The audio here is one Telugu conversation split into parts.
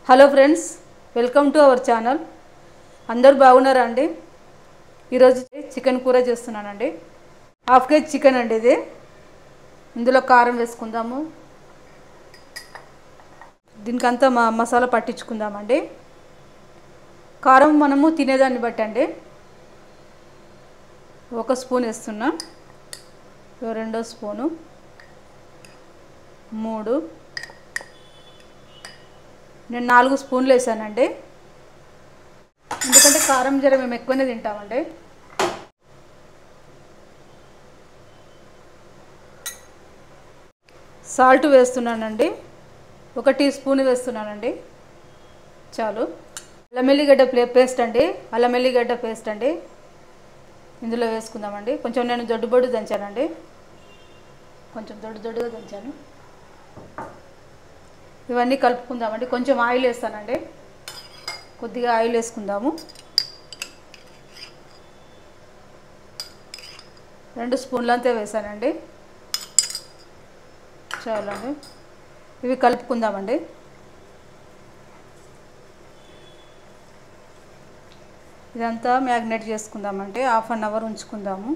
hello friends welcome to our channel అందరు బాగున్నారా అండి ఈరోజు చికెన్ కూర చేస్తున్నానండి హాఫ్ కేజీ చికెన్ అండి ఇది ఇందులో కారం వేసుకుందాము దీనికంతా మా మసాలా పట్టించుకుందామండి కారం మనము తినేదాన్ని బట్టి అండి ఒక స్పూన్ వేస్తున్నా ఇగో రెండో స్పూను మూడు నేను నాలుగు స్పూన్లు వేసానండి ఎందుకంటే కారం జర మేము ఎక్కువనే తింటామండి సాల్ట్ వేస్తున్నానండి ఒక టీ స్పూన్ వేస్తున్నానండి చాలు అల్లం ఎల్లిగడ్డ ప్లే పేస్ట్ అండి అల్లం ఎల్లిగడ్డ పేస్ట్ అండి ఇందులో వేసుకుందామండి కొంచెం నేను దొడ్డు బొడ్డు దంచానండి కొంచెం దొడ్డు దొడ్డుగా దంచాను ఇవన్నీ కలుపుకుందామండి కొంచెం ఆయిల్ వేస్తానండి కొద్దిగా ఆయిల్ వేసుకుందాము రెండు స్పూన్లంతా వేసానండి చాలండి ఇవి కలుపుకుందామండి ఇదంతా మ్యాగ్నేట్ చేసుకుందామంటే హాఫ్ అన్ అవర్ ఉంచుకుందాము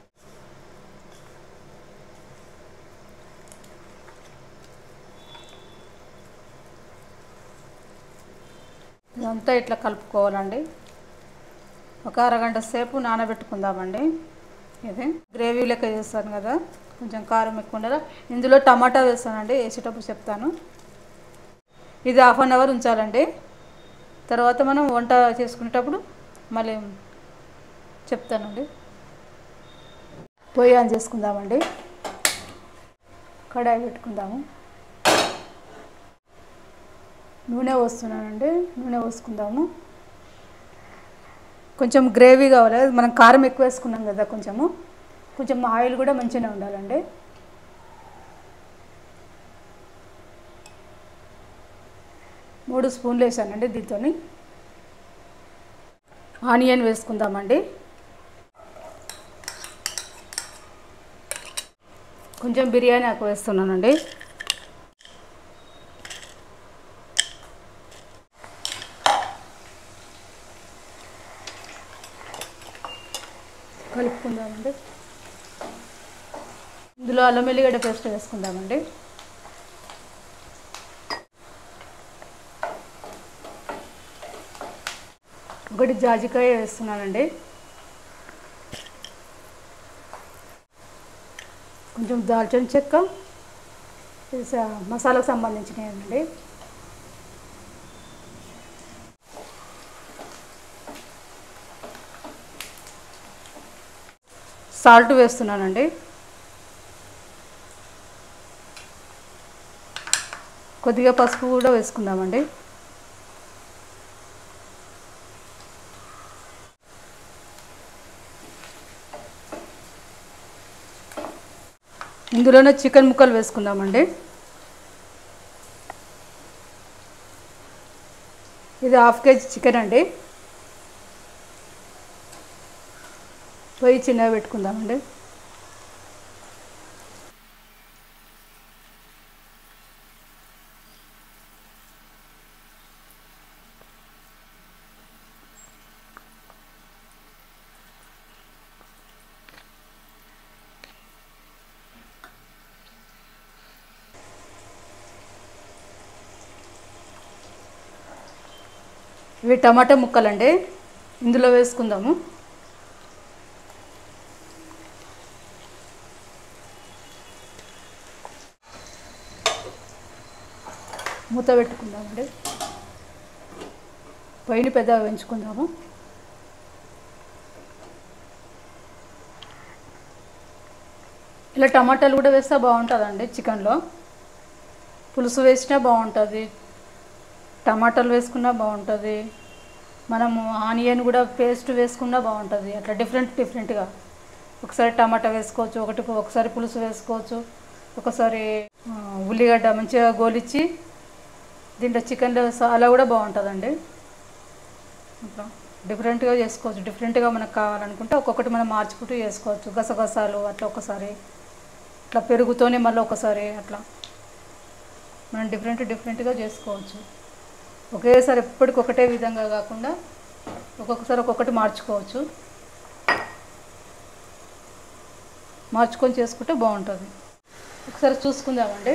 ఇదంతా ఇట్లా కలుపుకోవాలండి ఒక అరగంట సేపు నానబెట్టుకుందామండి ఇది గ్రేవీ లెక్క చేస్తాను కదా కొంచెం కారం ఎక్కువ ఉండదా ఇందులో టమాటా వేస్తానండి వేసేటప్పుడు చెప్తాను ఇది హాఫ్ అన్ అవర్ ఉంచాలండి తర్వాత మనం వంట చేసుకునేటప్పుడు మళ్ళీ చెప్తానండి పొయ్యి ఆన్ చేసుకుందామండి కడాయి పెట్టుకుందాము నూనె పోస్తున్నానండి నూనె పోసుకుందాము కొంచెం గ్రేవీ కావాలి మనం కారం ఎక్కువ వేసుకున్నాం కదా కొంచెము కొంచెం ఆయిల్ కూడా మంచిగానే ఉండాలండి మూడు స్పూన్లు వేసానండి దీంతో ఆనియన్ వేసుకుందామండి కొంచెం బిర్యానీ ఆకు వేస్తున్నానండి కలుపుకుందామండి ఇందులో అల్లం ఎల్లిగడ్డ పేస్ట్ వేసుకుందామండి ఒకటి జాజికాయ వేస్తున్నానండి కొంచెం దాల్చిన చెక్క ఇది స- మసాలాకు సంబంధించినవి సాల్ట్ వేస్తున్నానండి కొద్దిగా పసుపు కూడా వేసుకుందామండి ఇందులోనే చికెన్ ముక్కలు వేసుకుందామండి ఇది హాఫ్ కేజీ చికెన్ అండి పొయ్యి చిన్నగా పెట్టుకుందామండి ఇవి టమాటా ముక్కలండి ఇందులో వేసుకుందాము మూత పెట్టుకుందామండి పొయ్యిని పెద్దగా పెంచుకుందాము ఇలా టమాటాలు కూడా వేస్తే బాగుంటుందండి చికెన్లో పులుసు వేసినా బాగుంటుంది టమాటాలు వేసుకున్నా బాగుంటుంది మనము ఆనియన్ కూడా పేస్ట్ వేసుకున్నా బాగుంటుంది అట్లా డిఫరెంట్ డిఫరెంట్గా ఒకసారి టమాటా వేసుకోవచ్చు ఒకటి ఒకసారి పులుసు వేసుకోవచ్చు ఒకసారి ఆ, ఉల్లిగడ్డ మంచిగా గోలిచ్చి దీంట్లో చికెన్లో అలా కూడా బాగుంటుందండి అట్లా డిఫరెంట్గా చేసుకోవచ్చు డిఫరెంట్గా మనకు కావాలనుకుంటే ఒక్కొక్కటి మనం మార్చుకుంటూ చేసుకోవచ్చు గసగసాలు అట్లా ఒకసారి ఇట్లా పెరుగుతోనే మళ్ళీ ఒకసారి అట్లా మనం డిఫరెంట్ డిఫరెంట్గా చేసుకోవచ్చు ఒకేసారి ఎప్పటికి ఒకటే విధంగా కాకుండా ఒక్కొక్కసారి ఒక్కొక్కటి మార్చుకోవచ్చు మార్చుకొని చేసుకుంటే బాగుంటుంది ఒకసారి చూసుకుందామండి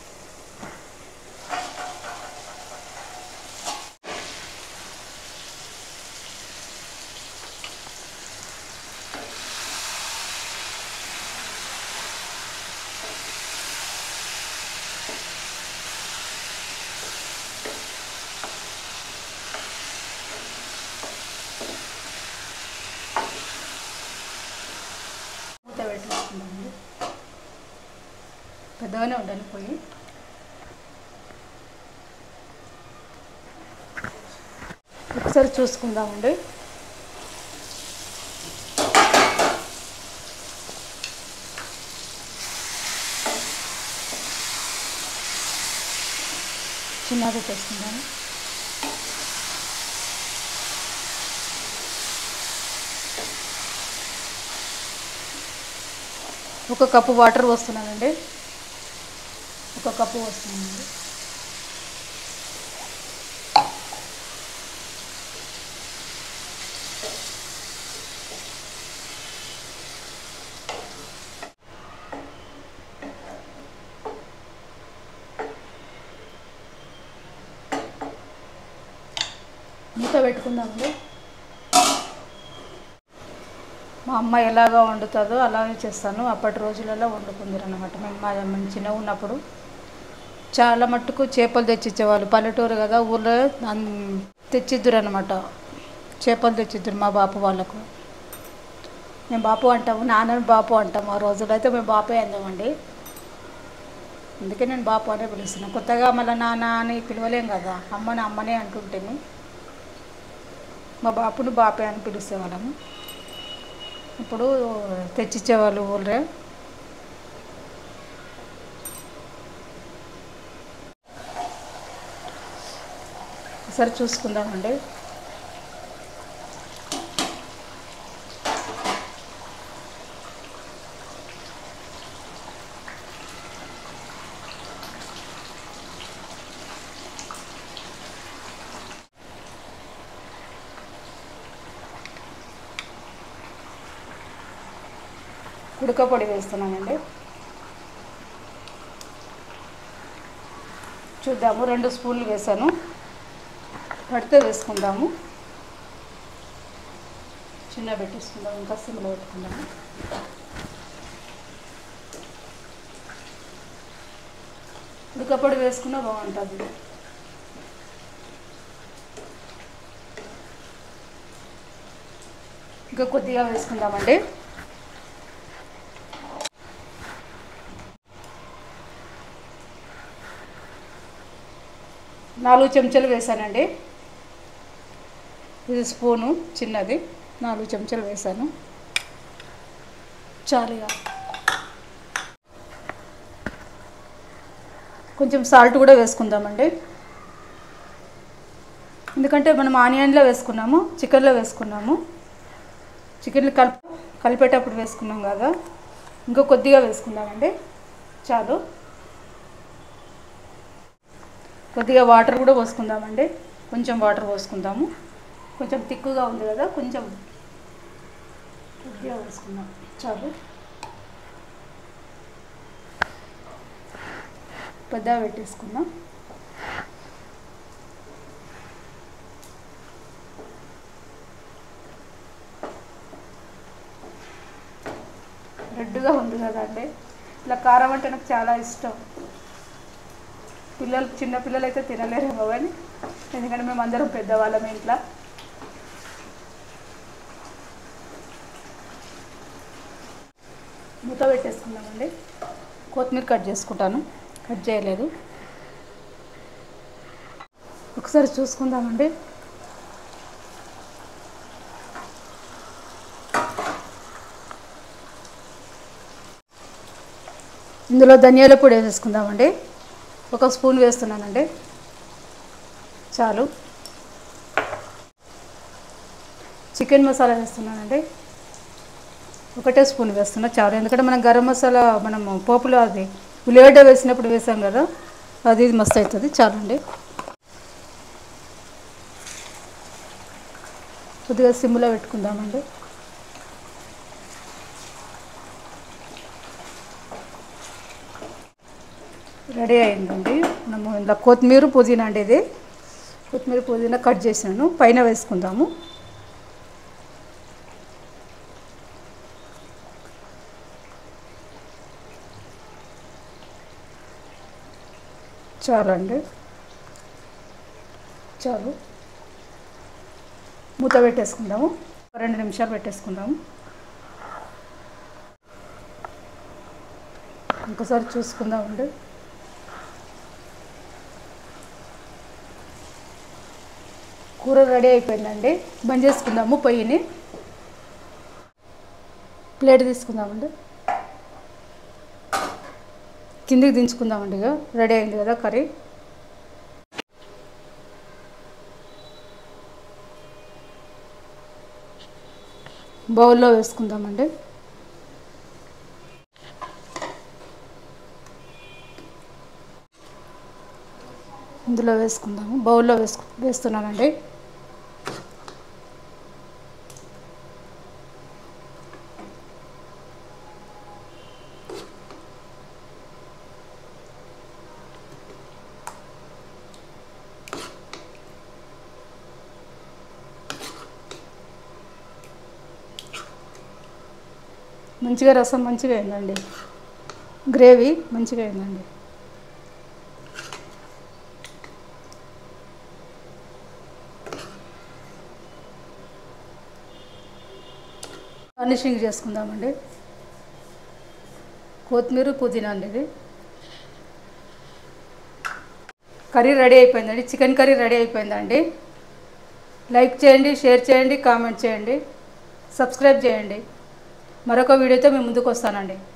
మూత పెట్టేసుకుందామండి పెద్దగానే ఉండాలి పొయ్యి ఒకసారి చూసుకుందామండి చిన్నగా పెట్టేసుకుందాము ఒక కప్పు వాటర్ పోస్తున్నానండి ఒక కప్పు పోస్తున్నానండి మూత పెట్టుకుందామండి మా అమ్మ ఎలాగా వండుతుందో అలాగే చేస్తాను అప్పటి రోజులలో వండుకుందరు అనమాట మేము మా మేము చిన్నగా ఉన్నప్పుడు చాలా మట్టుకు చేపలు తెచ్చిచ్చేవాళ్ళు పల్లెటూరు కదా ఊళ్ళో అన్- తెచ్చిద్దురు అనమాట చేపలు తెచ్చిద్దురు మా బాపు వాళ్ళకు మేము బాపు అంటాము నాన్నని బాపు అంటాము ఆ రోజుల్లో అయితే మేము బాపే అందామండి అందుకే నేను బాపు అనే పిలుస్తున్నాను కొత్తగా మళ్ళీ నాన్న అని పిలవలేం కదా అమ్మని అమ్మనే అంటుంటేను మా బాపుని బాపే అని పిలిచేవాళ్ళము ఇప్పుడు తెచ్చిచ్చేవాళ్ళు ఊళ్ళే ఒకసారి చూసుకుందామండి ఉడక పొడి వేస్తున్నానండి చూద్దాము రెండు స్పూన్లు వేసాను పడితే వేసుకుందాము చిన్న పెట్టేసుకుందాం ఇంకా సిమ్లో పెట్టుకుందాము ఉడకపొడి వేసుకున్నా బాగుంటుంది ఇంకా కొద్దిగా వేసుకుందామండి నాలుగు చెంచాలు వేసానండి ఇది స్పూను చిన్నది నాలుగు చెంచాలు వేసాను చాలుగా కొంచెం సాల్ట్ కూడా వేసుకుందామండి ఎందుకంటే మనం ఆనియన్లో వేసుకున్నాము చికెన్లో వేసుకున్నాము చికెన్లు కలిపి కలిపేటప్పుడు వేసుకున్నాం కదా ఇంకా కొద్దిగా వేసుకుందామండి చాలు కొద్దిగా వాటర్ కూడా పోసుకుందామండి కొంచెం వాటర్ పోసుకుందాము కొంచెం తిక్కుగా ఉంది కదా కొంచెం కొద్దిగా పోసుకుందాం చాలు పెద్దగా పెట్టేసుకుందాం రెడ్గా ఉంది కదండి ఇలా కారం అంటే నాకు చాలా ఇష్టం పిల్లలు చిన్న పిల్లలు అయితే తినలేరేమో కానీ ఎందుకంటే మేము అందరం పెద్దవాళ్ళం ఇంట్లో మూత పెట్టేసుకుందామండి కొత్తిమీర కట్ చేసుకుంటాను కట్ చేయలేదు ఒకసారి చూసుకుందామండి ఇందులో ధనియాల పొడి వేసేసుకుందామండి ఒక స్పూన్ వేస్తున్నానండి చాలు చికెన్ మసాలా వేస్తున్నానండి ఒకటే స్పూన్ వేస్తున్నా చాలు ఎందుకంటే మనం గరం మసాలా మనం పోపులో అది ఉల్లిగడ్డ వేసినప్పుడు వేసాం కదా అది ఇది మస్తు అవుతుంది చాలండి కొద్దిగా సిమ్లో పెట్టుకుందామండి రెడీ అయిందండి మనము ఇందులో కొత్తిమీర పుదీనా అండి ఇది కొత్తిమీర పుదీనా కట్ చేసాను పైన వేసుకుందాము చాలండి చాలు మూత పెట్టేసుకుందాము రెండు నిమిషాలు పెట్టేసుకుందాము ఇంకోసారి చూసుకుందామండి కూర రెడీ అయిపోయిందండి బంద్ చేసుకుందాము పొయ్యిని ప్లేట్ తీసుకుందామండి కిందికి దించుకుందామండి ఇక రెడీ అయింది కదా కర్రీ బౌల్లో వేసుకుందామండి ఇందులో వేసుకుందాము బౌల్లో వేసుకు వేస్తున్నానండి మంచిగా రసం మంచిగా అయిందండి గ్రేవీ మంచిగా అయిందండి గార్నిషింగ్ చేసుకుందామండి కొత్తిమీర పుదీనా అండి ఇది కర్రీ రెడీ అయిపోయిందండి చికెన్ కర్రీ రెడీ అయిపోయిందండి లైక్ చేయండి షేర్ చేయండి కామెంట్ చేయండి సబ్స్క్రైబ్ చేయండి మరొక వీడియోతో మేము ముందుకు వస్తానండి